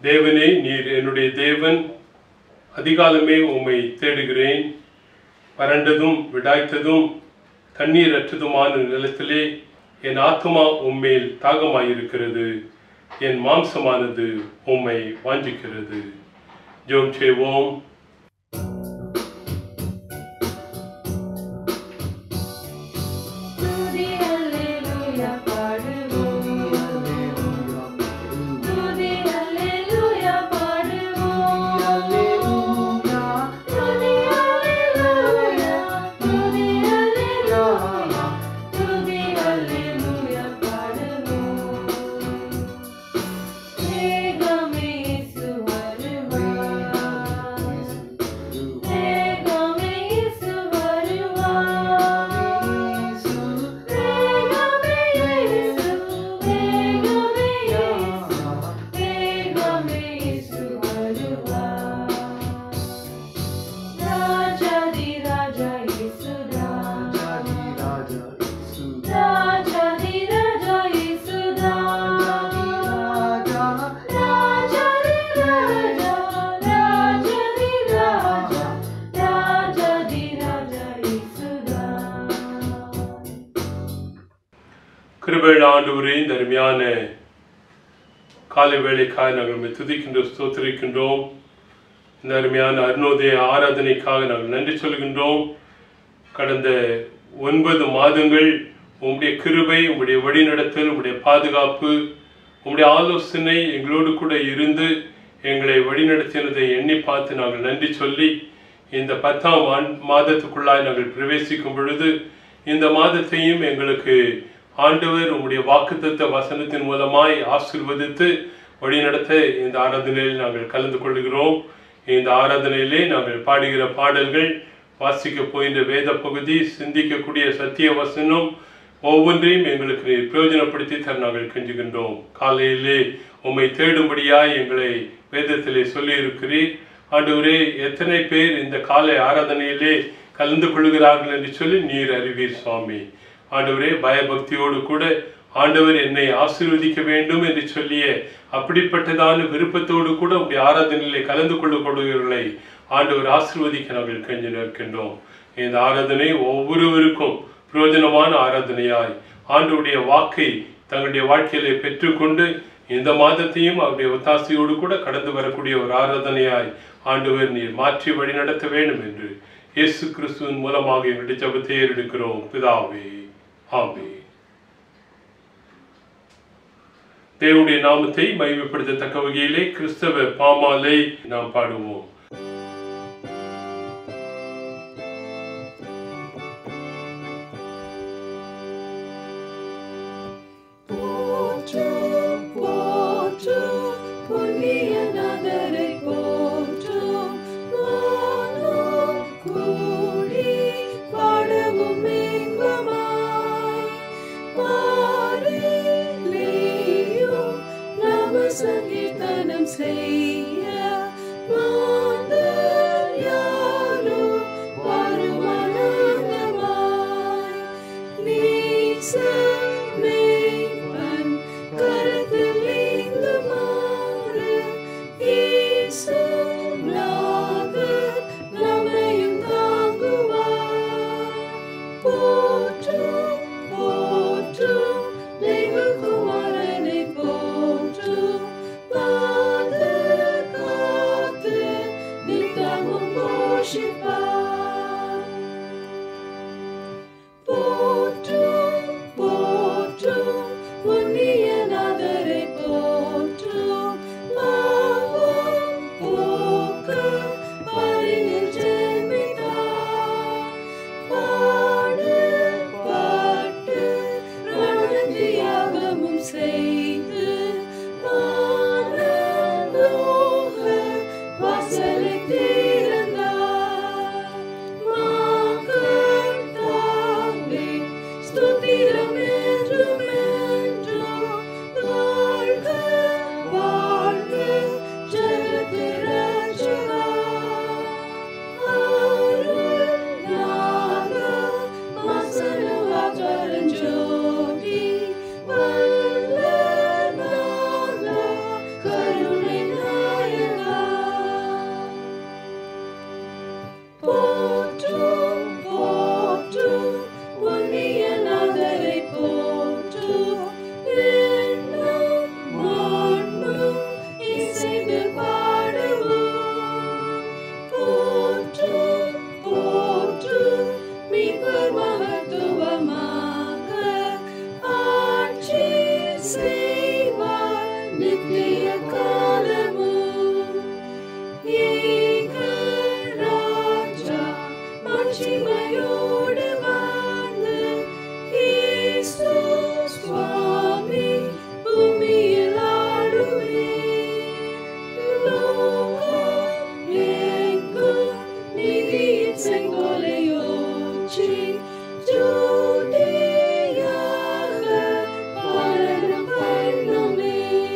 தேவனே நீர் என்னுடைய தேவன் அதிகாலமே உம்மை தேடுகிறேன் வறண்டதும் விடாய்த்ததும் தண்ணீரற்றதுமான நிலத்திலே என் ஆத்துமா உம்மேல் தாகமாயிருக்கிறது என் மாம்சமானது உம்மை வாஞ்சிக்கிறது ஜோம் செய்வோம் துதி அல்லேலூயா பாடுவோம் துதி அல்லேலூயா பாடுவோம் துதி அல்லேலூயா துதி அல்லேலூயா துதி அல்லேலூயா பாடுவோம் ஏகமே இயேசு வருவார் ஏகமே இயேசு வருவார் ஏகமே இயேசு ஏகமே இயேசு ஏகமே இயேசு வருவார் ராஜாதி ராஜா இயேசுதா ராஜாதி ராஜா இயேசுதா ராஜாதி ராஜா ராஜாதி ராஜா ராஜாதி ராஜா இயேசுதா கிருபையுள்ள ஆண்டவரே இந்த அருமையான காலை வேளைக்காக நாங்கள் உம்மை துதிக்கின்றோம் ஸ்தோத்திரிக்கின்றோம் இந்த அருமையான அருணோதய ஆராதனைக்காக நாங்கள் நன்றி சொல்கின்றோம் கடந்த ஒன்பது மாதங்கள் உம்முடைய கிருபை உம்முடைய வழிநடத்தல் உம்முடைய பாதுகாப்பு உம்முடைய ஆலோசனை எங்களோடு கூட இருந்து எங்களை வழிநடத்தினதை எண்ணி பார்த்து நாங்கள் நன்றி சொல்லி இந்த பத்தாம் ஆண் மாதத்துக்குள்ளாய் நாங்கள் பிரவேசிக்கும் பொழுது இந்த மாதத்தையும் எங்களுக்கு ஆண்டவர் உம்முடைய வாக்குத்தத்த வசனத்தின் மூலமாய் ஆசீர்வதித்து வழிநடத்த இந்த ஆராதனையில் நாங்கள் கலந்து கொள்கிறோம் இந்த ஆராதனையிலே நாங்கள் பாடுகிற பாடல்கள் வாசிக்க போகின்ற வேத பகுதி சிந்திக்கக்கூடிய சத்திய வசனம் ஒவ்வொன்றையும் எங்களுக்கு நீர் பிரயோஜனப்படுத்தி தர நாங்கள் கெஞ்சுகின்றோம் காலையிலே உம்மை தேடும்படியாய் எங்களை வேதத்திலே சொல்லி இருக்கிறீர் ஆண்டவரே எத்தனை பேர் இந்த காலை ஆராதனையிலே கலந்து கொள்கிறார்கள் என்று சொல்லி நீர் அறிவீர் சுவாமி ஆண்டவரே பயபக்தியோடு கூட ஆண்டவர் என்னை ஆசீர்வதிக்க வேண்டும் என்று சொல்லிய அப்படிப்பட்டதான விருப்பத்தோடு கூட உடைய ஆராதனையிலே கலந்து கொள்ளப்படுகிறவர்களை ஆண்டவர் ஆசீர்வதிக்க நாங்கள் கெஞ்சி நிற்கின்றோம் இந்த ஆராதனை ஒவ்வொருவருக்கும் பிரயோஜனமான ஆராதனையாய் ஆண்டவருடைய வாக்கை தங்களுடைய வாழ்க்கையிலே பெற்றுக்கொண்டு இந்த மாதத்தையும் அவருடைய ஒத்தாசையோடு கூட கடந்து வரக்கூடிய ஒரு ஆராதனையாய் ஆண்டவர் நீர் மாற்றி வழி நடத்த வேண்டும் என்று இயேசு கிறிஸ்துவின் மூலமாக எங்களுடைய ஜபத்தை எடுக்கிறோம் பிதாவே ஆமே தேவனுடைய நாமத்தை மகிமைப்படுத்தத்தக்க வகையிலே கிறிஸ்தவ பாமாலை நாம் பாடுவோம் போற்றும் போற்றும் புண்ணியநாதரை போற்றும் வானோர் கூடி பாடவும் இன்பமாய் பாரிலேயும் நாம சங்கீர்த்தனம் செய்ய மாந்தர் யாரும் வருமானந்தமாய் நீசமேவன் கரத்தில் நீந்துமாறு ஈசோநாதர் நம்மையும் தாங்குவார். போற்றும், போற்றும், தெய்வகுமாரனை போற்றும், பாதுகாத்து நித்தமும் போஷிப்பார். போற்றும் போற்றும் புண்ணியநாதரை போற்றும் பாவம் போக்க பாரினில் ஜென்மித்தார் பாடு பாட்டு ரணதியாகமும் செய்து வானலோக வாசலை திறந்தார் போற்றும் போற்றும் புண்ணியநாதரை போற்றும் விண்ணும் மண்ணும் இசைந்து பாடுவோம் போற்றும் போற்றும் மிகர் மகத்துவமாக ஆட்சி செய்வார் நித்திய காலமும் ஏக ராஜா மகிமையோடு வாழ்ந்து இயேசு சுவாமி பூமியில் ஆளுவே லோகம் எங்கும் நீதியின் செங்கோலையோச்சி ஜோதியாக வளரும் பண்ணுமே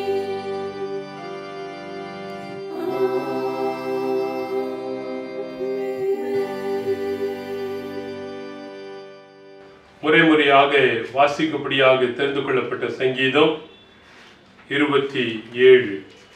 முறை முறையாக வாசிக்கும்படியாக தெரிந்து கொள்ளப்பட்ட சங்கீதம் இருபத்தி ஏழு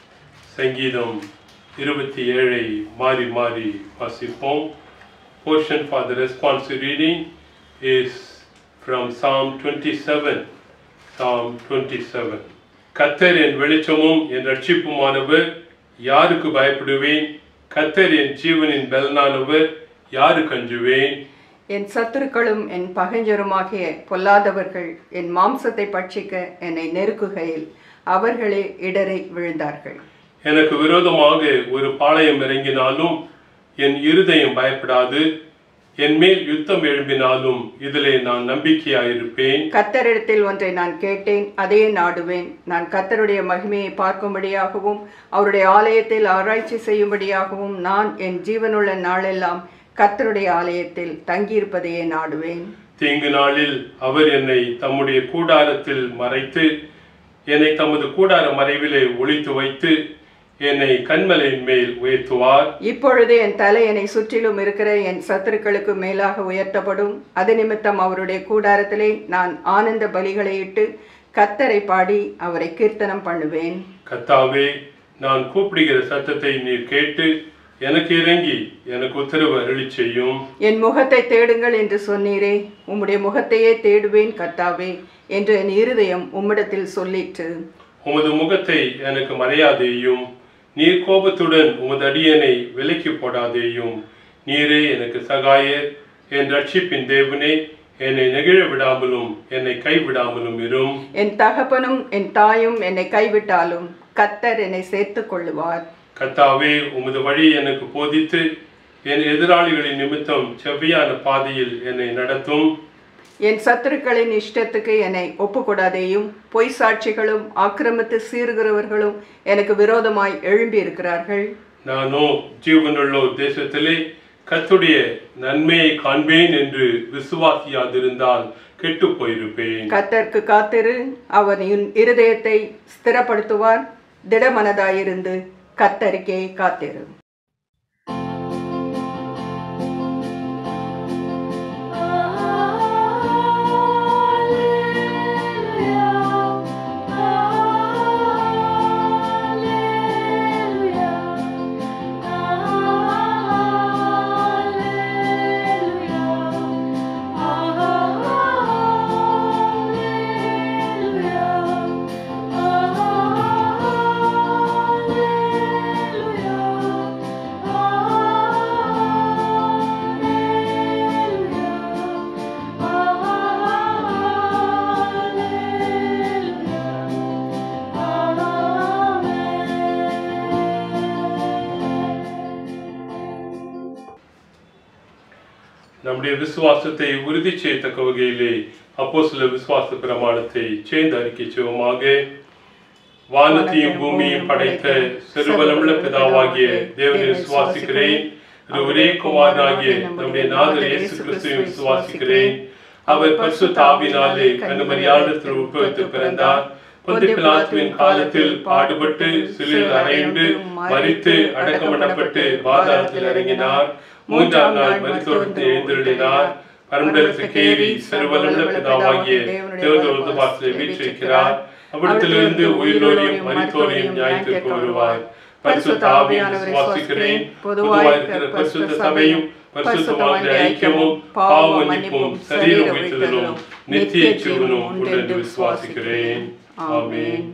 சங்கீதம் இருபத்தி ஏழை மாறி மாறி வாசிப்போம் portion for the responsive reading is from Psalm 27 Psalm 27 கத்தர் என் வெளிச்சமும் என் ரட்சிப்புமானவர் யாருக்கு பயப்படுவேன் கத்தர் என் ஜீவனின் பலனானவர் யாருக்கு அஞ்சுவேன் என் சத்துருக்களும் என் பகைஞருமாகிய பொல்லாதவர்கள் என் மாம்சத்தை பட்சிக்க என்னை நெருக்குகையில் அவர்களே இடரை விழுந்தார்கள் எனக்கு விரோதமாக ஒரு பாளையம் இறங்கினாலும் என் இருதயம் பயப்படாது என் மேல் யுத்தம் எழும்பினாலும் இதிலே நான் நம்பிக்கையாயிருப்பேன் கத்தரிடத்தில் ஒன்றை நான் கேட்டேன் அதையே நாடுவேன் நான் கத்தருடைய மகிமையை பார்க்கும்படியாகவும் அவருடைய ஆலயத்தில் ஆராய்ச்சி செய்யும்படியாகவும் நான் என் ஜீவனுள்ள நாளெல்லாம் கத்தருடைய ஆலயத்தில் தங்கியிருப்பதையே நாடுவேன் தீங்கு நாளில் அவர் என்னை தம்முடைய கூடாரத்தில் மறைத்து என்னை தமது கூடார மறைவிலே ஒளித்து வைத்து என்னை கண்மலையின் மேல் உயர்த்துவார் இப்பொழுது என் தலை என்னை சுற்றிலும் இருக்கிற என் சத்துருக்களுக்கு மேலாக உயர்த்தப்படும் அது நிமித்தம் அவருடைய கூடாரத்திலே நான் ஆனந்த பலிகளை இட்டு கத்தரை பாடி அவரை கீர்த்தனம் பண்ணுவேன் கத்தாவே நான் கூப்பிடுகிற சத்தத்தை நீர் கேட்டு எனக்கு இறங்கி எனக்கு உத்தரவு அருளிச் செய்யும் என் முகத்தை தேடுங்கள் என்று சொன்னீரே உம்முடைய முகத்தையே தேடுவேன் கத்தாவே என்று என் இருதயம் உம்மிடத்தில் சொல்லிற்று உமது முகத்தை எனக்கு மறையாதேயும் நீர் கோபத்துடன் உமது அடியனை விலக்கி போடாதேயும் நீரே எனக்கு சகாயர் என் ரட்சிப்பின் தேவனே என்னை நெகிழ விடாமலும் என்னை கைவிடாமலும் இரும் என் தகப்பனும் என் தாயும் என்னை கைவிட்டாலும் கத்தர் என்னை சேர்த்துக் கொள்ளுவார் கத்தாவே உமது வழி எனக்கு போதித்து என் எதிராளிகளின் நிமித்தம் செவ்வையான பாதையில் என்னை நடத்தும் என் சத்துருக்களின் இஷ்டத்துக்கு என்னை ஒப்புக்கொடாதேயும் பொய் சாட்சிகளும் ஆக்கிரமித்து சீறுகிறவர்களும் எனக்கு விரோதமாய் எழும்பி இருக்கிறார்கள் நானோ ஜீவனுள்ளோர் தேசத்திலே கத்துடைய நன்மையை காண்பேன் என்று விசுவாசியாதிருந்தால் கெட்டுப் போயிருப்பேன் கத்தருக்கு காத்திரு அவர் உன் இருதயத்தை ஸ்திரப்படுத்துவார் திடமனதாயிருந்து கத்தருக்கே காத்திரு நம்முடைய விசுவாசத்தை உறுதி செய்யத்தக்க வகையிலே அப்போ சில விசுவாச பிரமாணத்தை சேர்ந்து அறிக்கை செய்வோமாக வானத்தையும் பூமியையும் படைத்த சிறுவலமுள்ள பிதாவாகிய தேவனை விசுவாசிக்கிறேன் இது ஒரே குமாரனாகிய நம்முடைய நாதர் இயேசு கிறிஸ்துவை விசுவாசிக்கிறேன் அவர் பரிசு தாவினாலே கண்ணுமரியாதத்தில் உட்பவித்து பிறந்தார் பொந்தி பிலாத்துவின் காலத்தில் பாடுபட்டு சிலில் அறையுண்டு மறித்து அடக்கமடப்பட்டு பாதாளத்தில் இறங்கினார் மூன்றாம் நாள் மரித்தோர்ந்து எழுந்தருளினார் பரம்பரத்துக்கு ஏறி சிறுவலுள்ள பிதாவாகிய தேவதோர்ந்து வாசலை வீற்றிருக்கிறார் அவ்விடத்திலிருந்து உயிரோரையும் மரித்தோரையும் நியாயத்திற்கு வருவார் பரிசுத்த ஆவியான விசுவாசிக்கிறேன் பொதுவாய் இருக்கிற பரிசுத்த சபையும் பரிசுத்தவான்களுடைய ஐக்கியமும் பாவ மன்னிப்பும் சரீர உயிர்த்தலும் நித்திய ஜீவனும் உண்டு என்று விசுவாசிக்கிறேன் ஆமென்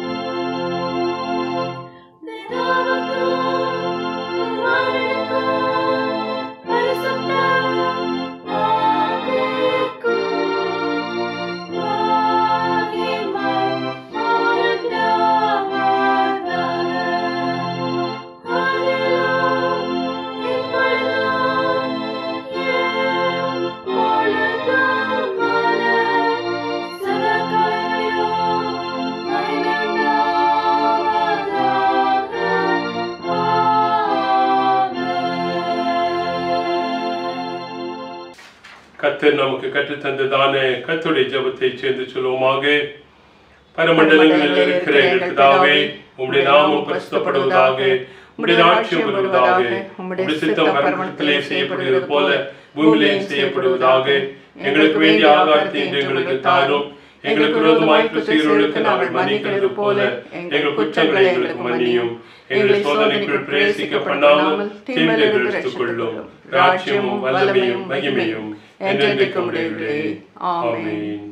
கர்த்தர் நமக்கு கற்றுத்தந்ததான கர்த்தருடைய ஜெபத்தை சேர்ந்து சொல்லுவோமாக பரமண்டலங்களில் இருக்கிற எங்கள் பிதாவே உம்முடைய நாமம் பரிசுத்தப்படுவதாக உம்முடைய ராட்சியம் வருவதாக உம்முடைய சித்தம் பரமண்டலத்திலே செய்யப்படுகிறது போல பூமியிலே செய்யப்படுவதாக எங்களுக்கு வேண்டிய ஆகாரத்தை இன்று எங்களுக்கு தாரும் எங்களுக்கு விரோதமாய் கிறிஸ்தவர்களுக்கு நாங்கள் மன்னிக்கிறது போல எங்கள் குற்றங்களை எங்களுக்கு மன்னியும் எங்களை சோதனைக்குள் பிரவேசிக்க பண்ணாமல் தீமையிலிருந்து எடுத்துக் கொள்ளும் ராஜ்யமும் வல்லமையும் மகிமையும் என்றென்றைக்கும் உடையவரே ஆமென்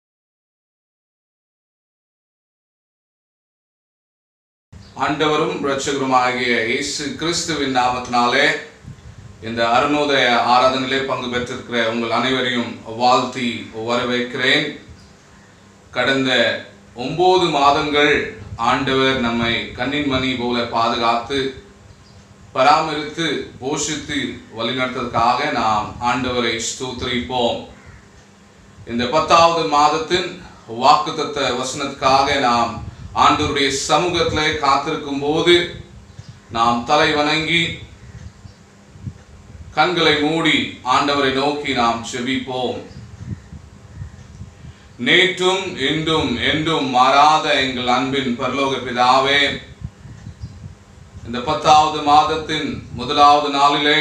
ஆண்டவரும் இரட்சகருமாகிய இயேசு கிறிஸ்துவின் நாமத்தினாலே இந்த அருணோதய ஆராதனையிலே பங்கு பெற்றிருக்கிற உங்கள் அனைவரையும் வாழ்த்தி வரவேற்கிறேன் கடந்த ஒன்பது மாதங்கள் ஆண்டவர் நம்மை கண்ணின் மணி போல பாதுகாத்து பராமரித்து போஷித்து வழிநடத்ததுக்காக நாம் ஆண்டவரை ஸ்தோத்திரிப்போம் இந்த பத்தாவது மாதத்தின் வாக்குத்தத்த வசனத்துக்காக நாம் ஆண்டவருடைய சமூகத்திலே காத்திருக்கும் போது நாம் தலை வணங்கி கண்களை மூடி ஆண்டவரை நோக்கி நாம் செபிப்போம் நேற்றும் இன்றும் என்றும் மாறாத எங்கள் அன்பின் பரலோக பிதாவே இந்த பத்தாவது மாதத்தின் முதலாவது நாளிலே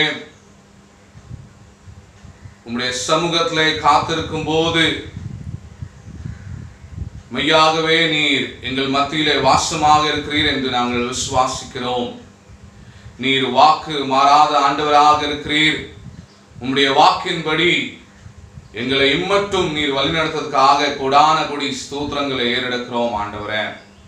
உம்முடைய சமூகத்திலே காத்திருக்கும் போது மெய்யாகவே நீர் எங்கள் மத்தியிலே வாசமாக இருக்கிறீர் என்று நாங்கள் விசுவாசிக்கிறோம் நீர் வாக்கு மாறாத ஆண்டவராக இருக்கிறீர் உம்முடைய வாக்கின்படி எங்களை இம்மட்டும் நீர் வழிநடத்ததுக்காக கொடான கொடி ஸ்தோத்திரங்களை ஏறெடுக்கிறோம் ஆண்டவரே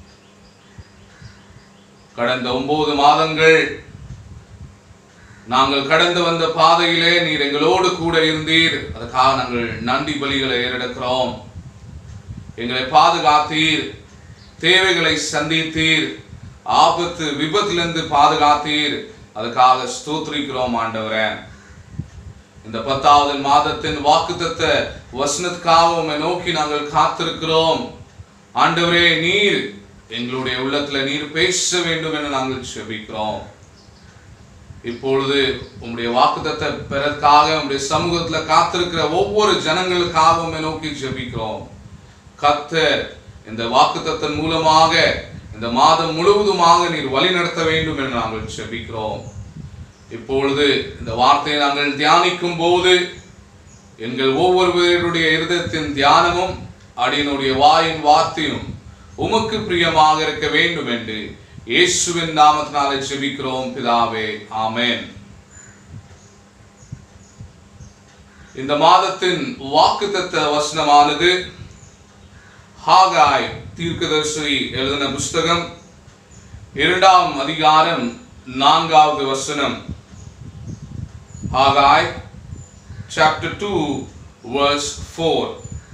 கடந்த ஒன்பது மாதங்கள் நாங்கள் கடந்து வந்த பாதையிலே நீர் எங்களோடு கூட இருந்தீர் அதுக்காக நாங்கள் நன்றி பலிகளை ஏறெடுக்கிறோம் எங்களை பாதுகாத்தீர் தேவைகளை சந்தித்தீர் ஆபத்து விபத்திலிருந்து பாதுகாத்தீர் அதுக்காக ஸ்தோத்திரிக்கிறோம் ஆண்டவரே இந்த பத்தாவது மாதத்தின் வாக்குத்தத்த வசனத்துக்காக உம்மை நோக்கி நாங்கள் காத்திருக்கிறோம் ஆண்டவரே நீர் எங்களுடைய உள்ளத்துல நீர் பேச வேண்டும் என நாங்கள் செபிக்கிறோம் இப்பொழுது உம்முடைய வாக்குத்தத்தை பெறற்காக உம்முடைய சமூகத்துல காத்திருக்கிற ஒவ்வொரு ஜனங்களுக்காக உம்மை நோக்கி ஜெபிக்கிறோம் கர்த்தர் இந்த வாக்குத்தத்தின் மூலமாக இந்த மாதம் முழுவதுமாக நீர் வழி நடத்த வேண்டும் என்று நாங்கள் செபிக்கிறோம் இப்பொழுது இந்த வார்த்தையை நாங்கள் தியானிக்கும் போது எங்கள் ஒவ்வொருவருடைய இருதயத்தின் தியானமும் அடியனுடைய வாயின் வார்த்தையும் உமக்கு பிரியமாக இருக்க வேண்டும் என்று இயேசுவின் நாமத்தினாலே ஜெபிக்கிறோம் பிதாவே ஆமென் இந்த மாதத்தின் வாக்குத்தத்த வசனமானது ஹாகாய் தீர்க்கதரிசி எழுதின புஸ்தகம் இரண்டாம் அதிகாரம் நான்காவது வசனம் Haggai chapter two verse four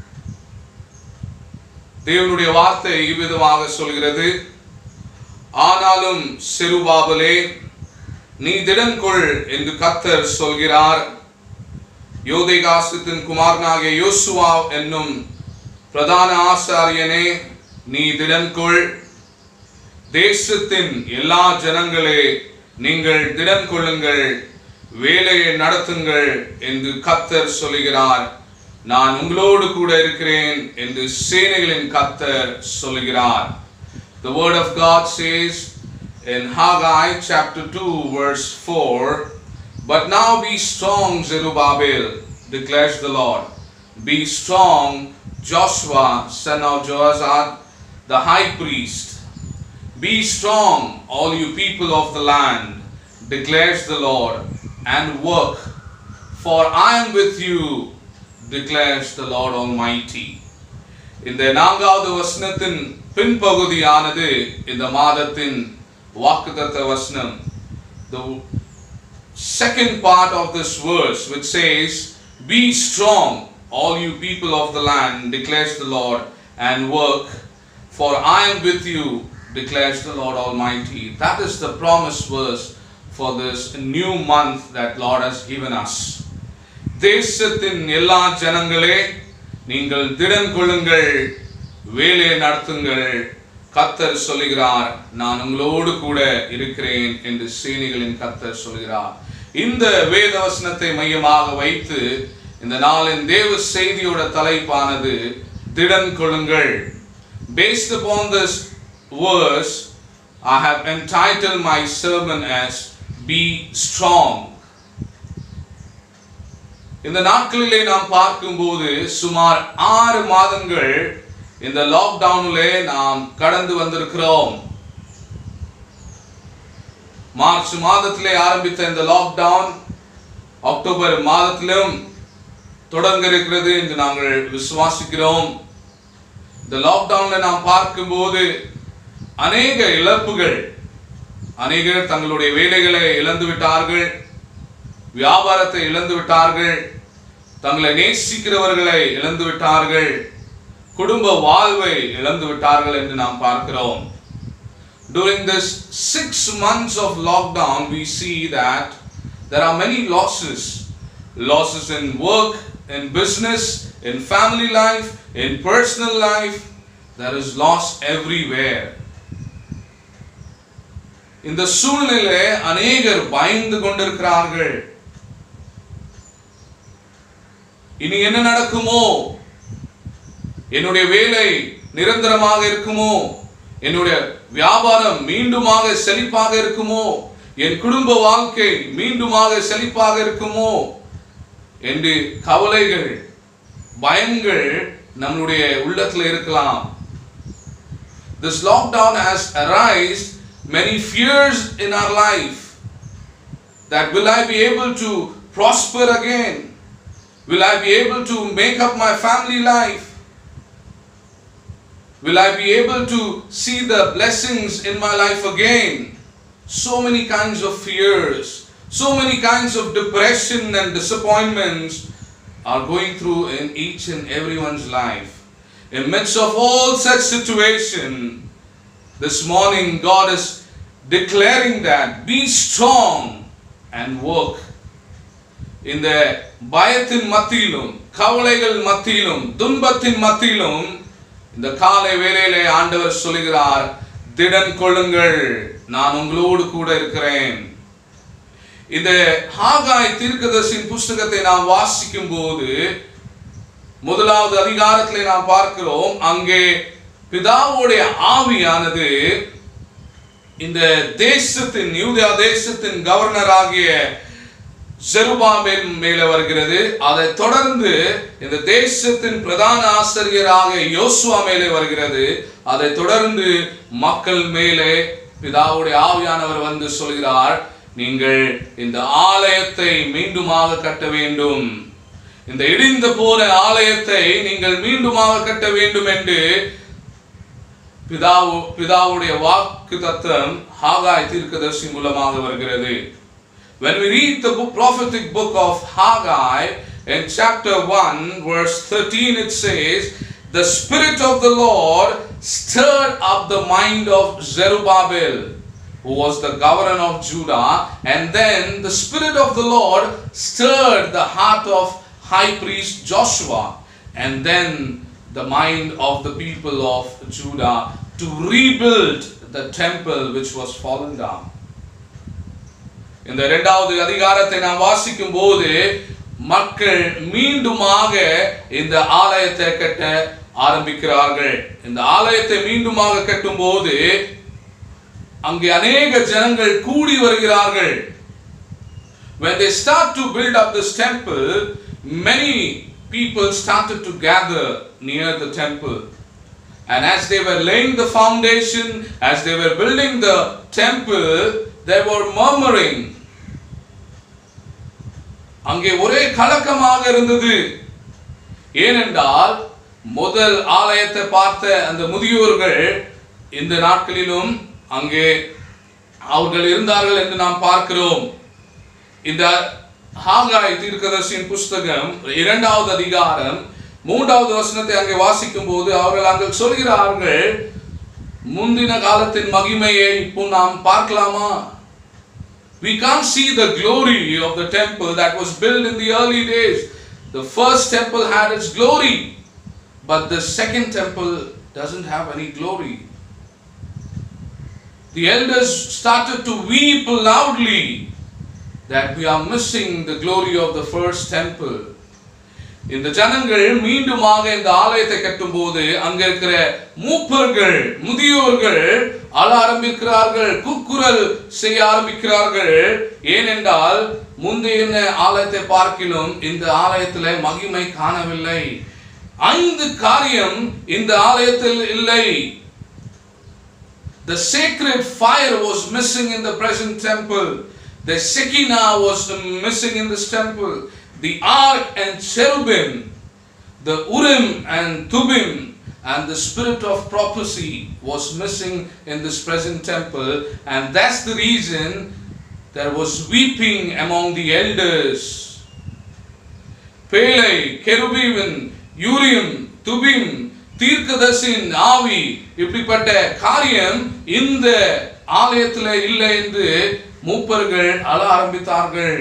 தேவனுடைய வார்த்தை இவ்விதமாக சொல்கிறது ஆனாலும் செருபாபலே நீ திடன் கொள் என்று கத்தர் சொல்கிறார் யோதைகாசத்தின் குமாரனாகிய யோசுவா என்னும் பிரதான ஆசாரியனே நீ திடன் கொள் தேசத்தின் எல்லா ஜனங்களே நீங்கள் திடன் கொள்ளுங்கள் வேலையை நடத்துங்கள் என்று கத்தர் சொல்லுகிறார் நான் உங்களோடு கூட இருக்கிறேன் என்று சேனைகளின் கத்தர் சொல்லுகிறார் The word of God says in Haggai chapter 2 verse 4 But now be strong Zerubbabel declares the Lord Be strong Joshua son of Joazad the high priest Be strong, all you people of the land, declares the Lord, and work, for I am with you, declares the Lord Almighty. இந்த நான்காவது வசனத்தின் பின்பகுதியானது இந்த மாதத்தின் வாக்குத்தத்த வசனம் the second part of this verse which says be strong all you people of the land declares the lord and work for i am with you declares the lord almighty that is the promise verse for this new month that lord has given us தேசத்தின் எல்லா ஜனங்களே நீங்கள் திடன் கொள்ளுங்கள் வேலை நடத்துங்கள் கத்தர் சொல்லுகிறார் நான் உங்களோடு கூட இருக்கிறேன் என்று சேனைகளின் கத்தர் சொல்கிறார் இந்த வேத வசனத்தை மையமாக வைத்து இந்த நாளின் தேவ செய்தியோட தலைப்பானது திடன் கொள்ளுங்கள் based upon this verse i have entitled my sermon as be strong இந்த நாட்களிலே நாம் பார்க்கும்போது சுமார் ஆறு மாதங்கள் இந்த லாக்டவுனிலே நாம் கடந்து வந்திருக்கிறோம் மார்ச் மாதத்திலே ஆரம்பித்த இந்த லாக்டவுன் அக்டோபர் மாதத்திலும் தொடங்க இருக்கிறது என்று நாங்கள் விசுவாசிக்கிறோம் இந்த லாக்டவுன்ல நாம் பார்க்கும்போது அநேக இழப்புகள் அநேகர் தங்களுடைய வேலைகளை இழந்து விட்டார்கள் வியாபாரத்தை இழந்து விட்டார்கள் தங்களை நேசிக்கிறவர்களை இழந்து விட்டார்கள் குடும்ப வாழ்வை இழந்து விட்டார்கள் என்று நாம் பார்க்கிறோம் during this six months of lockdown we see that there are many losses losses in work in business in family life in personal life there is loss everywhere இந்த சூழ்நிலை அநேகர் பயந்து கொண்டிருக்கிறார்கள் இனி என்ன நடக்குமோ என்னுடைய வேலை நிரந்தரமாக இருக்குமோ என்னுடைய வியாபாரம் மீண்டுமாக செழிப்பாக இருக்குமோ என் குடும்ப வாழ்க்கை மீண்டுமாக செழிப்பாக இருக்குமோ என்று கவலைகள் பயங்கள் நம்முடைய உள்ளத்தில் இருக்கலாம் This lockdown has arised many fears in our life. That will I be able to prosper again? Will I be able to make up my family life? Will I be able to see the blessings in my life again? So many kinds of fears, so many kinds of depression and disappointments are going through in each and everyone's life. In midst of all such situation, this morning God is declaring that be strong and work. இந்த பயத்தின் மத்தியிலும் கவலைகள் மத்தியிலும் துன்பத்தின் மத்தியிலும் இந்த காலை வேளையிலே ஆண்டவர் சொல்கிறார் திடன் கொள்ளுங்கள் நான் உங்களோடு கூட இருக்கிறேன் இந்த ஹாகாய் தீர்க்கதர்சின் புஸ்தகத்தை நாம் வாசிக்கும் போது முதலாவது அதிகாரத்திலே நாம் பார்க்கிறோம் அங்கே பிதாவுடைய ஆவியானது இந்த தேசத்தின் யூதா தேசத்தின் கவர்னர் ஆகிய செருபாபேல் மேலே வருகிறது அதை தொடர்ந்து இந்த தேசத்தின் பிரதான ஆசிரியராக யோசுவா மேலே வருகிறது அதை தொடர்ந்து மக்கள் மேலே பிதாவுடைய ஆவியானவர் வந்து சொல்கிறார் நீங்கள் இந்த ஆலயத்தை மீண்டுமாக கட்ட வேண்டும் இந்த இடிந்து போன ஆலயத்தை நீங்கள் மீண்டுமாக கட்ட வேண்டும் என்று பிதாவு பிதாவுடைய வாக்கு தத்துவம் ஹாகாய் தீர்க்கதர்சி மூலமாக வருகிறது When we read the book, prophetic book of Haggai in chapter 1 verse 13 it says the spirit of the Lord stirred up the mind of Zerubbabel who was the governor of Judah and then the spirit of the Lord stirred the heart of high priest Joshua and then the mind of the people of Judah to rebuild the temple which was fallen down. இந்த இரண்டாவது அதிகாரத்தை நாம் வாசிக்கும் போது மக்கள் மீண்டுமாக இந்த ஆலயத்தை கட்ட ஆரம்பிக்கிறார்கள் இந்த ஆலயத்தை மீண்டுமாக கட்டும் போது அங்கே அநேக ஜனங்கள் கூடி வருகிறார்கள் when they start to build up this temple many people started to gather near the temple and as they were laying the foundation as they were building the temple they were murmuring அங்கே ஒரே கலக்கமாக இருந்தது ஏனென்றால் முதல் ஆலயத்தை பார்த்த அந்த முதியோர்கள் இந்த நாட்களிலும் அங்கே அவர்கள் இருந்தார்கள் என்று நாம் பார்க்கிறோம் இந்த ஹாகாய் தீர்க்கதர்சியின் புஸ்தகம் இரண்டாவது அதிகாரம் மூன்றாவது வசனத்தை அங்கே வாசிக்கும் போது அவர்கள் அங்கே சொல்கிறார்கள் முந்தின காலத்தின் மகிமையை இப்போ நாம் பார்க்கலாமா We can't see the glory of the temple that was built in the early days. The first temple had its glory, but the second temple doesn't have any glory. The elders started to weep loudly that we are missing the glory of the first temple. இந்த ஜனங்கள் மீண்டுமாக இந்த ஆலயத்தை கட்டும்போது அங்க இருக்கிற மூப்பர்கள் முதியோர்கள் அழ ஆரம்பிக்கிறார்கள் கூக்குரல் செய்ய ஆரம்பிக்கிறார்கள் ஏனென்றால் முந்தைய ஆலயத்தை பார்க்கிலும் இந்த ஆலயத்தில் மகிமை காணவில்லை ஐந்து காரியம் இந்த ஆலயத்தில் இல்லை The sacred fire was missing in the present temple. The Shekinah was missing in this temple. The ark and cherubim, the Urim and Tubim, and the spirit of prophecy was missing in this present temple. And that's the reason there was weeping among the elders. பேலை கெருபீவின் யூரியம் துபிம் தீர்க்கதர்சின் ஆவி இப்படிப்பட்ட காரியம் இந்த ஆலயத்தில் இல்லை என்று மூப்பர்கள் அழ ஆரம்பித்தார்கள்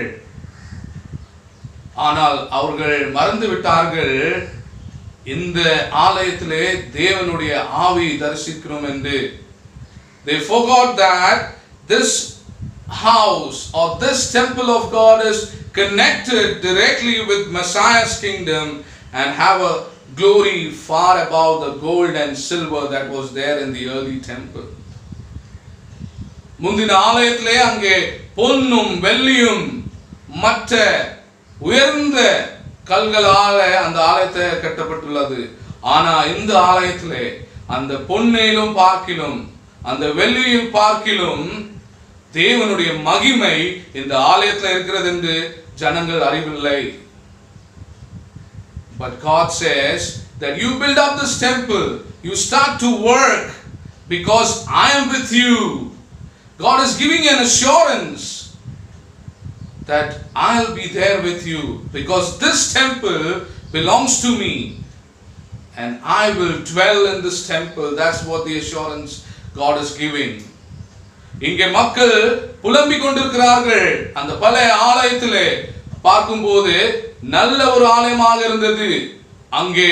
ஆனால் அவர்கள் மறந்து விட்டார்கள் இந்த ஆலயத்திலே தேவனுடைய ஆவி தரிசிக்கிறோம் என்று they forgot that this house or this temple of God is connected directly with Messiah's kingdom and have a glory far above the gold and silver that was there in the early temple. முந்தின ஆலயத்திலே அங்கே பொன்னும் வெள்ளியும் மற்ற உயர்ந்த கல்களால அந்த ஆலயத்தை கட்டப்பட்டுள்ளது ஆனா இந்த ஆலயத்திலே அந்த பொன்னையிலும் பார்க்கிலும் அந்த வெள்ளியில் பார்க்கிலும் தேவனுடைய மகிமை இந்த ஆலயத்தில் இருக்கிறது என்று ஜனங்கள் அறிவில்லை But God says that you build up this temple, you start to work because I am with you. God is giving an assurance that I'll be there with you because this temple belongs to me and I will dwell in this temple. That's what the assurance God is giving. இங்கே மக்கள் புலம்பிக் கொண்டிருக்கிறார்கள் அந்த பழைய ஆலயத்திலே பார்க்கும்போது நல்ல ஒரு ஆலயமாக இருந்தது அங்கே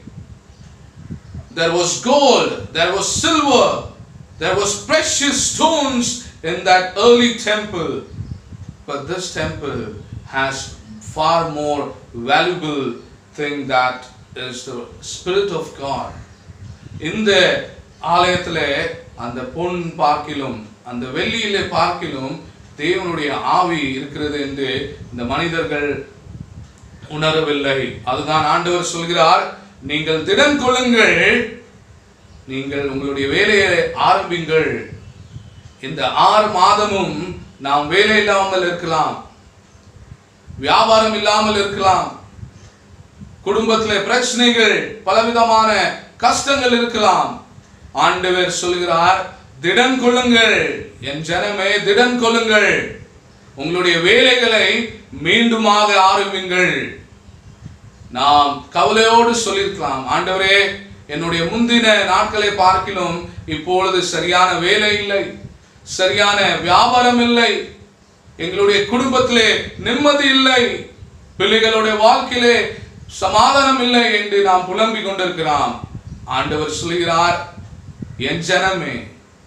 there was gold there was silver there was precious stones in that early temple but this temple has far more valuable thing that is the spirit of god இந்த ஆலயத்திலே அந்த பொன் பார்க்கிலும் அந்த வெள்ளியிலே பார்க்கிலும் தேவனுடைய ஆவி இருக்கிறது என்று இந்த மனிதர்கள் உணரவில்லை அதுதான் ஆண்டவர் சொல்கிறார் நீங்கள் திடன் கொள்ளுங்கள் நீங்கள் உங்களுடைய வேலையை ஆரம்பிங்கள் இந்த ஆறு மாதமும் நாம் வேலை இல்லாமல் இருக்கலாம் வியாபாரம் இல்லாமல் இருக்கலாம் குடும்பத்திலே பிரச்சனைகள் பலவிதமான கஷ்டங்கள் இருக்கலாம் ஆண்டவர் சொல்கிறார் திடன் கொள்ளுங்கள் என் ஜனமே திடன் கொள்ளுங்கள் உங்களுடைய வேலைகளை மீண்டுமாக ஆரம்பிங்கள் நாம் கவலையோடு சொல்லியிருக்கலாம் ஆண்டவரே என்னுடைய முந்தின நாட்களை பார்க்கிலும் இப்பொழுது சரியான வேலை இல்லை சரியான வியாபாரம் இல்லை எங்களுடைய குடும்பத்திலே நிம்மதி இல்லை பிள்ளைகளுடைய வாழ்க்கையிலே சமாதானம் இல்லை என்று நாம் புலம்பிக் கொண்டிருக்கிறோம் ஆண்டவர் சொல்கிறார் என் ஜனமே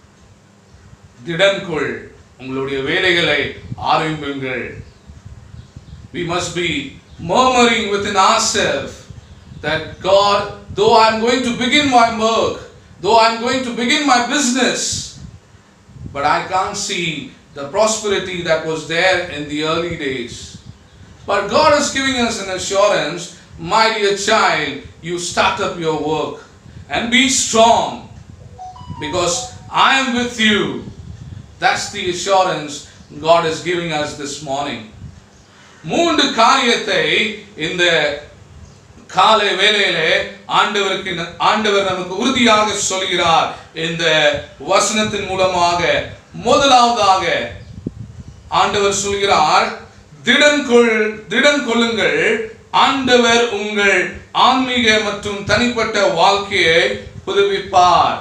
திடன் கொள் உங்களுடைய வேலைகளை ஆரம்பியுங்கள் we must be murmuring within ourselves that God, though I'm going to begin my work, though I'm going to begin my business, but I can't see the prosperity that was there in the early days. But God is giving us an assurance, my dear child, you start up your work and be strong because I am with you. That's the assurance God is giving us this morning. மூன்று காரியத்தை இந்த காலை வேளையிலே ஆண்டவருக்கு ஆண்டவர் நமக்கு உறுதியாக சொல்கிறார் இந்த வசனத்தின் மூலமாக முதலாவதாக ஆண்டவர் சொல்கிறார் திடன் கொள் திடன் கொள்ளுங்கள் ஆண்டவர் உங்கள் ஆன்மீக மற்றும் தனிப்பட்ட வாழ்க்கையை புதுப்பிப்பார்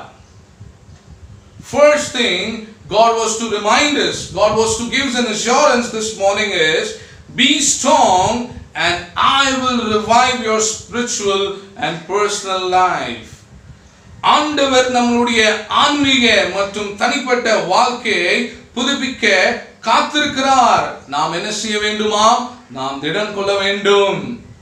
First thing God was to remind us, God was to give us an assurance this morning is be strong and I will revive your spiritual and personal life. ஆண்டவர் நம்மளுடைய ஆன்மீக மற்றும் தனிப்பட்ட வாழ்க்கையை புதுப்பிக்க காத்திருக்கிறார் நாம் என்ன செய்ய வேண்டுமா நாம் திடன் கொள்ள வேண்டும்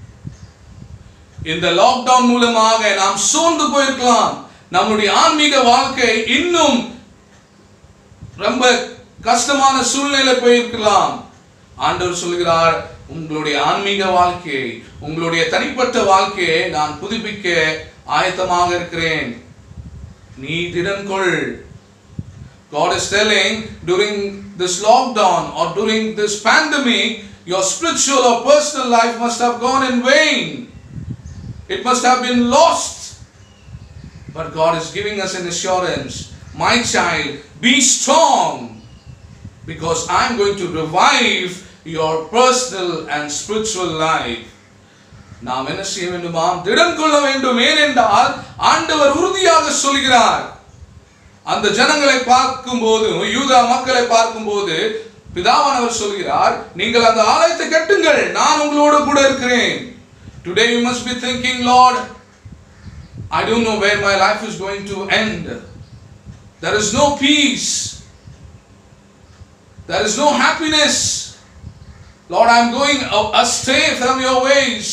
இந்த லாக்டவுன் மூலமாக நாம் சோர்ந்து போயிருக்கலாம் நம்முடைய ஆன்மீக வாழ்க்கை இன்னும் ரொம்ப கஷ்டமான சூழ்நிலை போயிருக்கலாம் ஆண்டவர் சொல்கிறார் உங்களுடைய ஆன்மீக வாழ்க்கையை உங்களுடைய தனிப்பட்ட வாழ்க்கையை நான் புதுப்பிக்க ஆயத்தமாக இருக்கிறேன் நீ திடன் கொள் God is telling during this lockdown or during this pandemic, your spiritual or personal life must have gone in vain. It must have been lost. But God is giving us an assurance. My child, be strong because I'm going to revive your personal and spiritual life. நாம் என்ன செய்ய வேண்டுமாம் திடம் கொள்ள வேண்டும் ஏனென்றால் ஆண்டவர் உறுதியாக சொல்கிறார் அந்த ஜனங்களை பார்க்கும்போது யூதா மக்களை பார்க்கும்போது பிதாவானவர் சொல்கிறார் நீங்கள் அந்த ஆலயத்தை கட்டுங்கள் நான் உங்களோடு கூட இருக்கிறேன் today you must be thinking Lord I don't know where my life is going to end. There is no peace. There is no happiness. Lord, I'm going a- astray from your ways.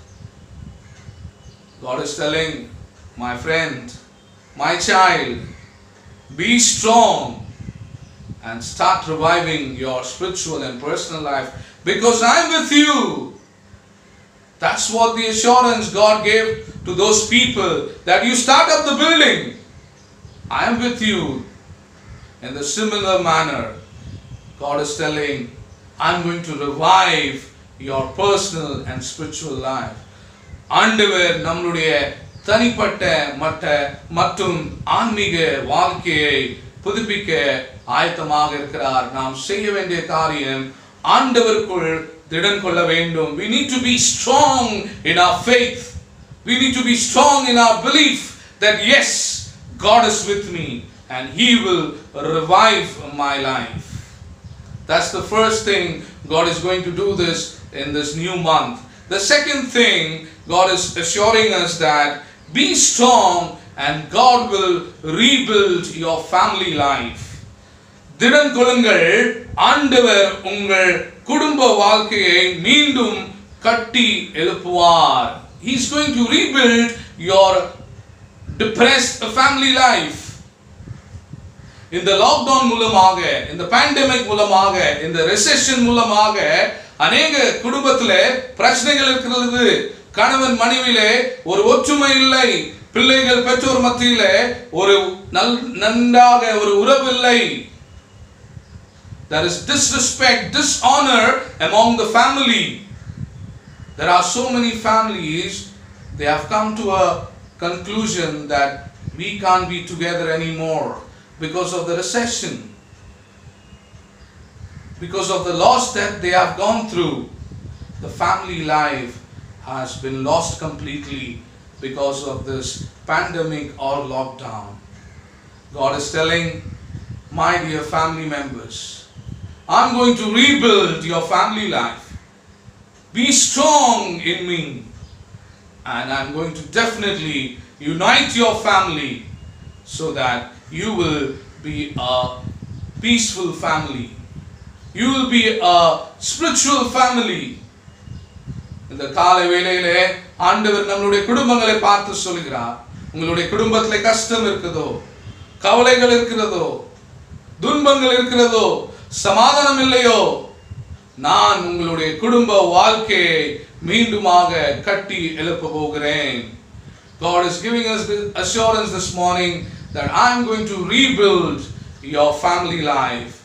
God is telling, my friend, my child, be strong and start reviving your spiritual and personal life because I'm with you. That's what the assurance God gave to those people that you start up the building. I am with you. In the similar manner, God is telling, I'm going to revive your personal and spiritual life. ஆண்டவர் நம்மளுடைய தனிப்பட்ட மற்ற மற்றும் ஆன்மீக வாழ்க்கையை புதுப்பிக்க ஆயத்தமாக இருக்கிறார் நாம் செய்ய வேண்டிய காரியம் ஆண்டவருக்குள் திடன் கொள்ள வேண்டும் we need to be strong in our faith we need to be strong in our belief that yes god is with me and he will revive my life that's the first thing God is going to do this in this new month. The second thing, God is assuring us that be strong and God will rebuild your family life. திடன் கொள்ளுங்கள் ஆண்டவர் உங்கள் குடும்ப வாழ்க்கையை மீண்டும் கட்டி எழுப்புவார் He is going to rebuild your depressed family life. இந்த லாக்டவுன் மூலமாக இந்த பேண்டமிக் மூலமாக இந்த ரெசெஷன் மூலமாக அநேக குடும்பத்துல பிரச்சனைகள் இருக்கிறது கணவன் மனைவியிலே ஒரு ஒற்றுமை இல்லை பிள்ளைகள் பெற்றோர் மத்தியிலே ஒரு நல் நன்றாக ஒரு உறவு இல்லை There is disrespect, dishonor among the family. There are so many families, they have come to a conclusion that we can't be together anymore because of the recession, because of the loss that they have gone through. The family life has been lost completely because of this pandemic or lockdown. God is telling, my dear family members, I'm going to rebuild your family life. Be strong in me, and I'm going to definitely unite your family so that you will be a peaceful family. You will be a spiritual family. இந்த காலை வேளையிலே ஆண்டவர் நம்மளுடைய குடும்பங்களை பார்த்து சொல்கிறார் உங்களுடைய குடும்பத்துல கஷ்டம் இருக்குதோ கவலைகள் இருக்கிறதோ துன்பங்கள் இருக்கிறதோ சமாதானம் இல்லையோ நான் உங்களுடைய குடும்ப வாழ்க்கையை மீண்டுமாக கட்டி எழுப்ப போகிறேன் God is giving us the assurance this morning that I am going to rebuild your family life.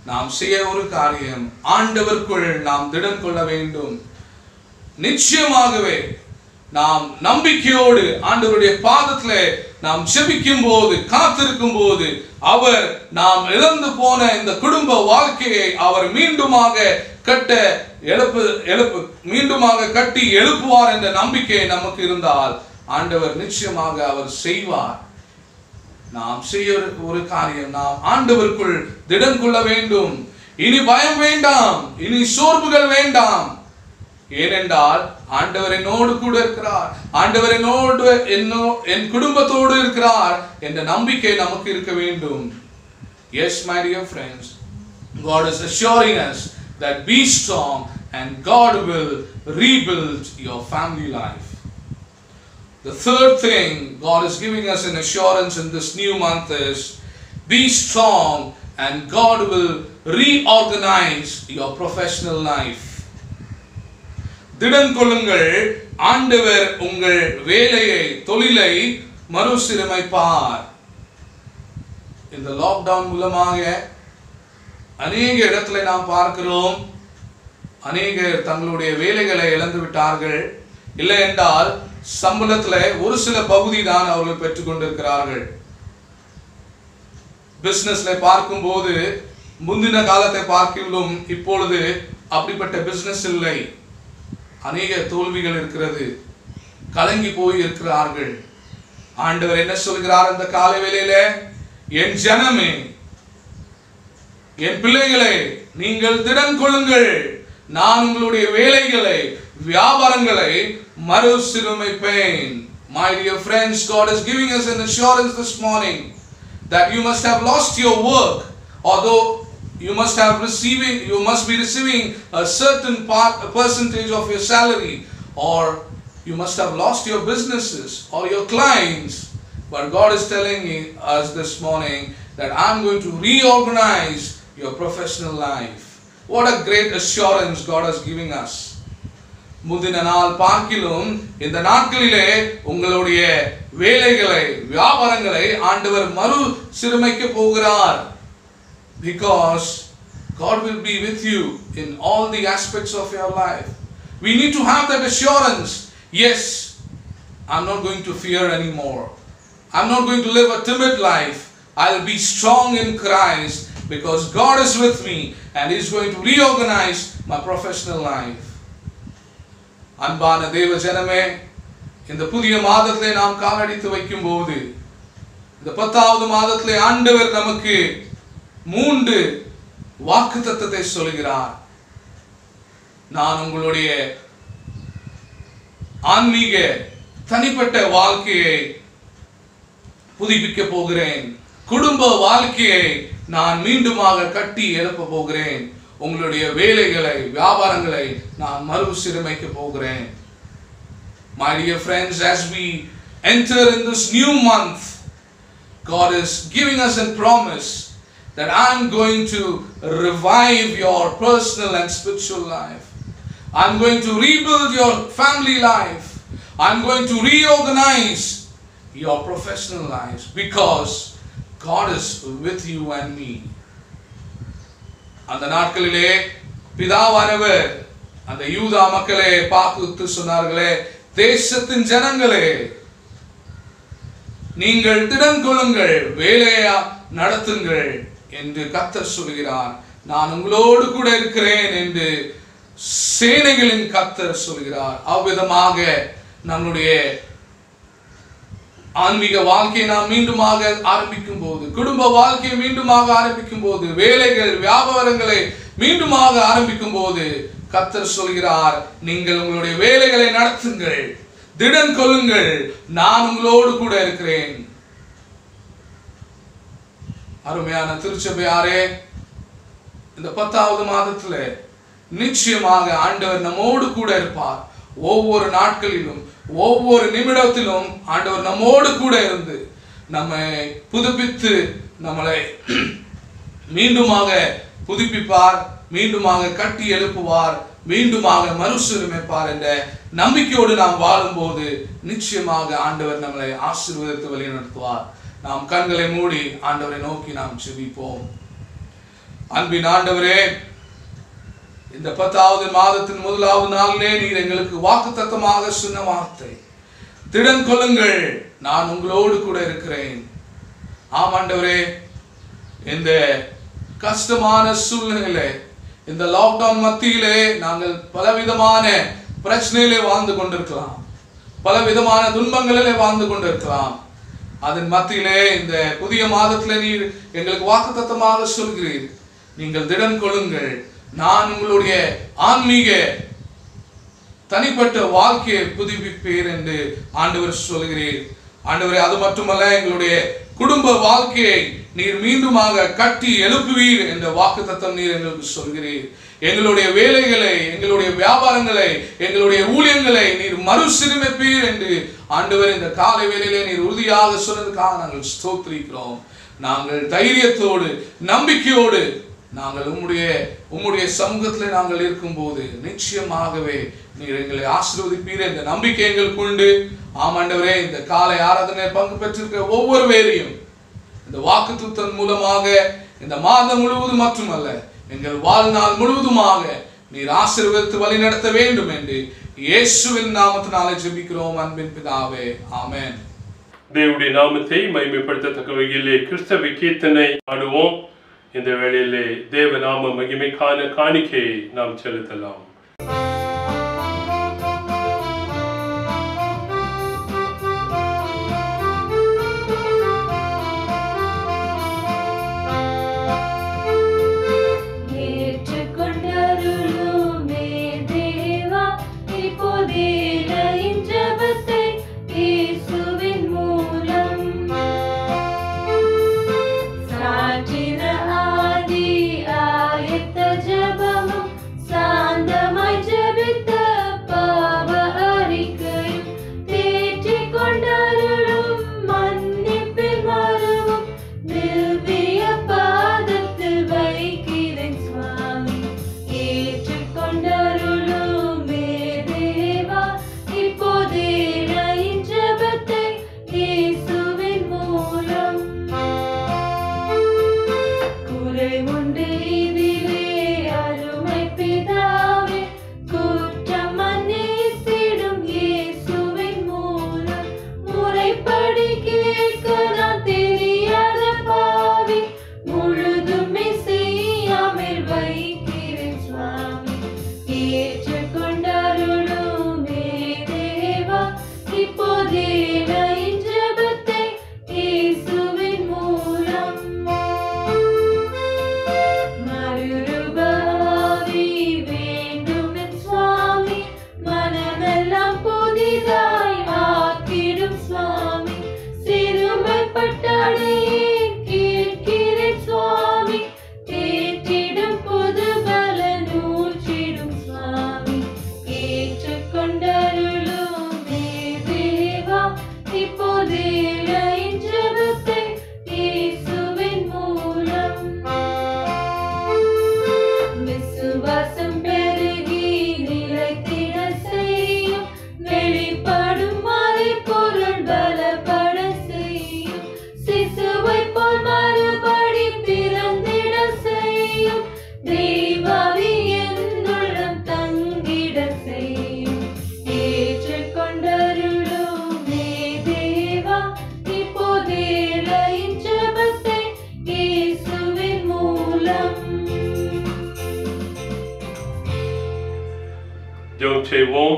நாம் செய்ய ஒரு காரியம் ஆண்டவருக்குள் நாம் திடம் கொள்ள வேண்டும் நிச்சயமாகவே நாம் நம்பிக்கையோடு ஆண்டவருடைய பாதத்திலே நாம் ஜெபிக்கும் போது காத்திருக்கும் போது அவர் நாம் இழந்து போன இந்த குடும்ப வாழ்க்கையை அவர் மீண்டுமாக கட்ட எழுப்பு எழுப்பு மீண்டுமாக கட்டி எழுப்புவார் என்ற நம்பிக்கை நமக்கு இருந்தால் ஆண்டவர் நிச்சயமாக அவர் செய்வார் நாம் செய்ய ஒரு- ஒரு காரியம் நாம் ஆண்டவருக்குள் திடம் கொள்ள வேண்டும் இனி பயம் வேண்டாம் இனி சோர்வுகள் வேண்டாம் ஏனென்றால் ஆண்டவர் என்னோடு கூட இருக்கிறார் ஆண்டவர் என்னோடு என்னோ என் குடும்பத்தோடு இருக்கிறார் என்ற நம்பிக்கை நமக்கு இருக்க வேண்டும் Yes, my dear friends, God is assuring us that be strong and God will rebuild your family life. The third thing God is giving us an assurance in this new month is be strong and God will reorganize your professional life. திடன் கொள்ளுங்கள் ஆண்டவர் உங்கள் வேலையை தொழிலை மறுசீரமைப்பார் இந்த lockdown மூலமாக அநேக இடத்துல நாம் பார்க்கிறோம் அநேகர் தங்களுடைய வேலைகளை இழந்து விட்டார்கள் இல்லை என்றால் சம்பளத்துல ஒரு சில பகுதி தான் அவர்கள் பெற்றுக்கொண்டிருக்கிறார்கள் பிசினஸ்ல பார்க்கும்போது முந்தின காலத்தை பார்க்கிலும் இப்பொழுது அப்படிப்பட்ட பிசினஸ் இல்லை அநேக தோல்விகள் இருக்கிறது கலங்கி போய் இருக்கிறார்கள் ஆண்டவர் என்ன சொல்கிறார் இந்த காலை வேளையில என் ஜனமே என் பிள்ளைகளே நீங்கள் திடன் கொள்ளுங்கள் நான் உங்களுடைய வேலைகளை வியாபாரங்களை மறுசீரமைப்பேன் My dear friends, God is giving us an assurance this morning that you must have lost your work, although you must have receiving, you must be receiving a certain part, a percentage of your salary, or you must have lost your businesses or your clients. But God is telling us this morning that I'm going to reorganize your professional life. What a great assurance God is giving us. முந்தின நாள் பார்க்கிலும் இந்த நாட்களிலே உங்களுடைய வேலைகளை வியாபாரங்களை ஆண்டவர் மறு சிறுமைக்க போகிறார் because God will be with you in all the aspects of your life. We need to have that assurance. Yes, I'm not going to fear anymore. I'm not going to live a timid life. I'll be strong in Christ because God is with me and He's going to reorganize my professional life. அன்பான தேவ ஜனமே இந்த புதிய மாதத்திலே நாம் காலடித்து வைக்கும் போது இந்த பத்தாவது மாதத்திலே ஆண்டவர் நமக்கு மூன்று வாக்கு தத்தத்தை சொல்கிறார் நான் உங்களுடைய ஆன்மீக தனிப்பட்ட வாழ்க்கையை புதுப்பிக்க போகிறேன் குடும்ப வாழ்க்கையை நான் மீண்டுமாக கட்டி எழுப்ப போகிறேன் உங்களுடைய வேலைகளை வியாபாரங்களை நான் மறுசீரமைக்க போகிறேன் My dear friends, as we enter in this new month, God is giving us a promise that I'm going to revive your personal and spiritual life. I'm going to rebuild your family life. I'm going to reorganize your professional lives because God is with you and me. அந்த நாட்களிலே பிதாவானவர் அந்த யூதா மக்களே பாக்குத்து சொன்னார்களே தேசத்தின் ஜனங்களே நீங்கள் திடன் கொள்ளுங்கள் வேலையா நடத்துங்கள் என்று கத்தர் சொல்கிறார் நான் உங்களோடு கூட இருக்கிறேன் என்று சேனைகளின் கத்தர் சொல்கிறார் அவ்விதமாக நம்முடைய ஆன்மீக வாழ்க்கையை நாம் மீண்டுமாக ஆரம்பிக்கும் போது குடும்ப வாழ்க்கையை மீண்டுமாக ஆரம்பிக்கும் போது வேலைகள் வியாபாரங்களை மீண்டுமாக ஆரம்பிக்கும் போது கத்தர் சொல்கிறார் நீங்கள் உங்களுடைய வேலைகளை நடத்துங்கள் திடன் கொள்ளுங்கள் நான் உங்களோடு கூட இருக்கிறேன் அருமையான திருச்சபையாரே இந்த பத்தாவது மாதத்துல நிச்சயமாக ஆண்டவர் நம்மோடு கூட இருப்பார் ஒவ்வொரு நாட்களிலும் ஒவ்வொரு நிமிடத்திலும் ஆண்டவர் நம்மோடு கூட இருந்து நம்மை புதுப்பித்து நம்மளை மீண்டுமாக புதுப்பிப்பார் மீண்டுமாக கட்டி எழுப்புவார் மீண்டுமாக மறுசீரமைப்பார் என்ற நம்பிக்கையோடு நாம் வாழும்போது நிச்சயமாக ஆண்டவர் நம்மளை ஆசீர்வதித்து வழிநடத்துவார் நாம் கண்களை மூடி ஆண்டவரை நோக்கி நாம் செபிப்போம் அன்பின் ஆண்டவரே இந்த பத்தாவது மாதத்தின் முதலாவது நாளிலே நீர் எங்களுக்கு வாக்குத்தத்தமாக சொன்ன வார்த்தை திடன் கொள்ளுங்கள் நான் உங்களோடு கூட இருக்கிறேன் ஆம் ஆண்டவரே இந்த கஷ்டமான சூழ்நிலையிலே இந்த லாக்டவுன் மத்தியிலே நாங்கள் பலவிதமான பிரச்சனையிலே வாழ்ந்து கொண்டிருக்கலாம் பலவிதமான துன்பங்களிலே வாழ்ந்து கொண்டிருக்கலாம் அதன் மத்தியிலே இந்த புதிய மாதத்திலே நீர் எங்களுக்கு வாக்குத்தத்தமாக சொல்கிறீர் நீங்கள் திடன் கொள்ளுங்கள் நான் உங்களுடைய ஆன்மீக தனிப்பட்ட வாழ்க்கையை புதுப்பிப்பீர் என்று ஆண்டவர் சொல்கிறீர் ஆண்டவரே அது மட்டுமல்ல எங்களுடைய குடும்ப வாழ்க்கையை நீர் மீண்டுமாக கட்டி எழுப்புவீர் என்ற வாக்குத்தத்தம் நீர் எங்களுக்கு சொல்கிறீர் எங்களுடைய வேலைகளை எங்களுடைய வியாபாரங்களை எங்களுடைய ஊழியங்களை நீர் மறுசீரமைப்பீர் என்று ஆண்டவர் இந்த காலை வேளையிலே நீர் உறுதியாக சொன்னதுக்காக நாங்கள் ஸ்தோத்திரிக்கிறோம் நாங்கள் தைரியத்தோடு நம்பிக்கையோடு நாங்கள் உம்முடைய உம்முடைய சமூகத்தில் நாங்கள் இருக்கும்போது நிச்சயமாகவே நீர் எங்களை ஆசீர்வதிப்பீர் என்ற நம்பிக்கை எங்களுக்கு உண்டு ஆமாண்டவரே இந்த காலை ஆராதனை பங்கு பெற்றிருக்க ஒவ்வொரு பேரையும் இந்த வாக்குத்தத்தன் மூலமாக இந்த மாதம் முழுவதும் மட்டுமல்ல எங்கள் வாழ்நாள் முழுவதுமாக நீர் ஆசீர்வதித்து வழி நடத்த வேண்டும் என்று இயேசுவின் நாமத்தினாலே ஜெபிக்கிறோம் அன்பின் பிதாவே ஆமென் தேவனுடைய நாமத்தை மகிமைப்படுத்தத்தக்க வகையிலே கிறிஸ்தவ கீர்த்தனை ஆடுவோம் இந்த வேளையிலே தேவ நாம மகிமைக்கான காணிக்கையை நாம் செலுத்தலாம் ஏற்றுக்கொண்டருளுமே தேவா இப்போதேல இஞ்சபத்தை இயேசுவின் மூலம் சாற்றின ஆதி ஆயத்த ஜபமும் சாந்தமாய் ஜெபித்த பாவ அறிக்கையும் தேற்றிக் கொண்டருளும் மன்னிப்பில் மருவும் திவ்ய பாதத்தில் வைக்கிறேன் சுவாமி ஏற்றுக்கொண்டருளுமே தேவா இப்போதே என் ஜெபத்தை இயேசுவின் மூலம் குறை உண்டு இதிலே அருமை பிதாவே குற்றம் மன்னித்திடும் இயேசுவின் மூலம் முறைப்படி கேட்க நான் தெரியாத பாவி முழுதுமே செய்யாமல் வைக்கிறேன் சுவாமி ஏற்றுக்கொண்டருளுமே தேவா இப்போதே என் ஜெபத்தை இயேசுவின் மூலம் மறுரூபாவி வேண்டும் என் சுவாமி மனமெல்லாம் புதிதாய் ஆக்கிடும் சுவாமி சிறுமைப்பட்டாடையேன் கேட்கிறேன் சுவாமி தேற்றிடும் புது பல நூற்றிடும் சுவாமி ஏற்றுக்கொண்டருளுமே தேவா இப்போதே என் ஜெபத்தை இயேசுவின் மூலம் விசுவாசம் பெருகி நிலைத்திட செய்யும் வெளிப்படும் மறைபொருள் பலப்பட செய்யும் சிசுவை போல் மறுபடி பிறந்திட செய்யும் தெய்வாவி என்னுள்ளம் தங்கிட செய்யும் ஏற்றுக்கொண்டருளுமே தேவா இப்போதே என் ஜெபத்தை இயேசுவின் மூலம் ஜெபம் செய்வோம்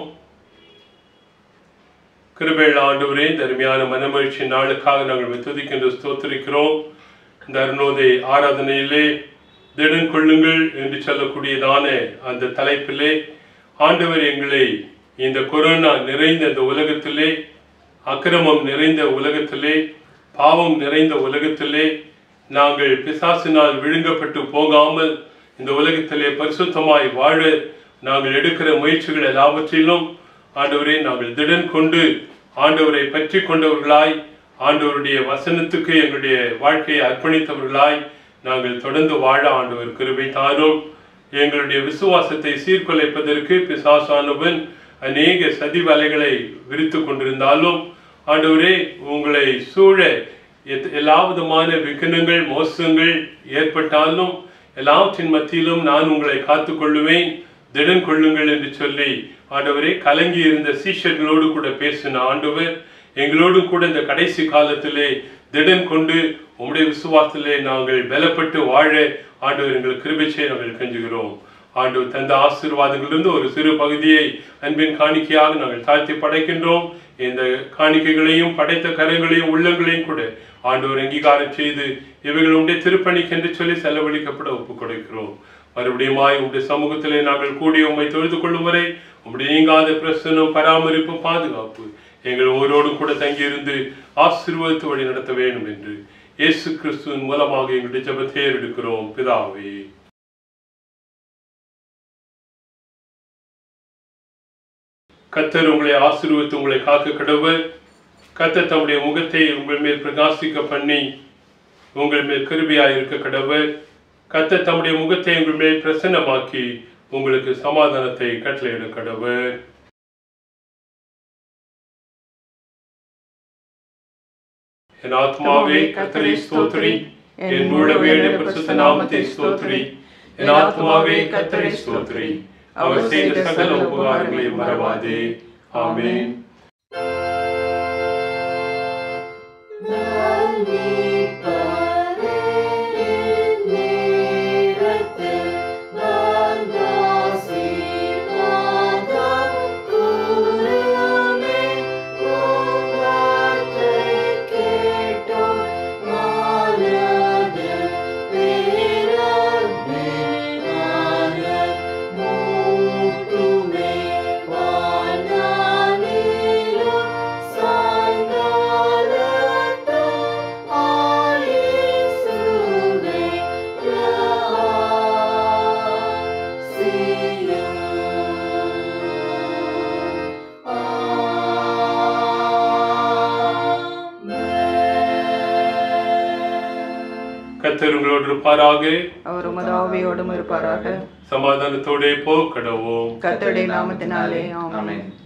கிருபையுள்ள ஆண்டவரே இந்த அருமையான மனமகிழ்ச்சி நாளுக்காக நாங்கள் துதிக்கின்ற ஸ்தோத்திரிக்கிறோம் இந்த அருணோதை ஆராதனையிலே திடன் கொள்ளுங்கள் என்று சொல்லக்கூடியதான அந்த தலைப்பிலே ஆண்டவர் எங்களை இந்த கொரோனா நிறைந்த இந்த உலகத்திலே அக்கிரமம் நிறைந்த உலகத்திலே பாவம் நிறைந்த உலகத்திலே நாங்கள் பிசாசினால் விழுங்கப்பட்டு போகாமல் இந்த உலகத்திலே பரிசுத்தமாய் வாழ நாங்கள் எடுக்கிற முயற்சிகள் எல்லாவற்றிலும் ஆண்டவரே நாங்கள் திடன் கொண்டு ஆண்டவரை பற்றி கொண்டவர்களாய் ஆண்டவருடைய வசனத்துக்கு எங்களுடைய வாழ்க்கையை அர்ப்பணித்தவர்களாய் நாங்கள் தொடர்ந்து வாழ ஆண்டவர் கிருபை தாரும் எங்களுடைய விசுவாசத்தை சீர்குலைப்பதற்கு பிசாசானவன் அநேக சதி வலைகளை விரித்து கொண்டிருந்தாலும் ஆண்டவரே உங்களை சூழ எத்- எல்லா விதமான விக்கனங்கள் மோசங்கள் ஏற்பட்டாலும் எல்லாவற்றின் மத்தியிலும் நான் உங்களை காத்துக் கொள்ளுவேன் திடன் கொள்ளுங்கள் என்று சொல்லி ஆண்டவரே கலங்கி இருந்த சீஷர்களோடு கூட பேசின ஆண்டவர் எங்களோடு கூட இந்த கடைசி காலத்திலே திடன் கொண்டு உம்முடைய விசுவாசத்திலே நாங்கள் பலப்பட்டு வாழ ஆண்டவர் எங்களுக்கு கிருபை செய்ய நாங்கள் கெஞ்சுகிறோம் ஆண்டவர் தந்த ஆசீர்வாதங்களிலிருந்து ஒரு சிறு பகுதியை அன்பின் காணிக்கையாக நாங்கள் தாழ்த்தி படைக்கின்றோம் இந்த காணிக்கைகளையும் படைத்த கரங்களையும் உள்ளங்களையும் கூட ஆண்டவர் அங்கீகாரம் செய்து இவைகள் உடைய திருப்பணிக்கு என்று சொல்லி செலவழிக்கப்பட ஒப்புக் கொடுக்கிறோம் மறுபடியுமாய் உங்களுடைய சமூகத்திலே நாங்கள் கூடி உம்மை தொழுது கொள்ளும் வரை உம்முடைய நீங்காத பிரசனம் பராமரிப்பு பாதுகாப்பு எங்கள் ஒவ்வொருவரோடும் கூட தங்கியிருந்து ஆசீர்வதித்து வழி நடத்த வேண்டும் என்று இயேசு கிறிஸ்துவின் மூலமாக எங்களுடைய ஜெபத்தை எடுக்கிறோம் பிதாவே கத்தர் உங்களை ஆசீர்வதித்து உங்களை காக்க கடவுள் கத்தர் தம்முடைய முகத்தை உங்கள் மேல் பிரகாசிக்க பண்ணி உங்கள் மேல் கிருபியாய் இருக்க கடவுள் கத்தர் தம்முடைய முகத்தை உங்கள் மேல் பிரசன்னமாக்கி உங்களுக்கு சமாதானத்தை கட்டளையிட கடவுள் என் ஆத்மாவே கத்தரை ஸ்தோத்ரி என் முழு வேலை பரிசுத்த நாமத்தை ஸ்தோத்ரி என் ஆத்மாவே கத்தரை ஸ்தோத்ரி அவர் செய்த சகல உபகாரங்களை மறவாதே ஆமென் கத்தர் உங்களோடு இருப்பாராக அவர் உமது ஆவியோடும் இருப்பாராக சமாதானத்தோடே போக்கடவோம் கர்த்தருடைய நாமத்தினாலே ஆமென் ஆமென்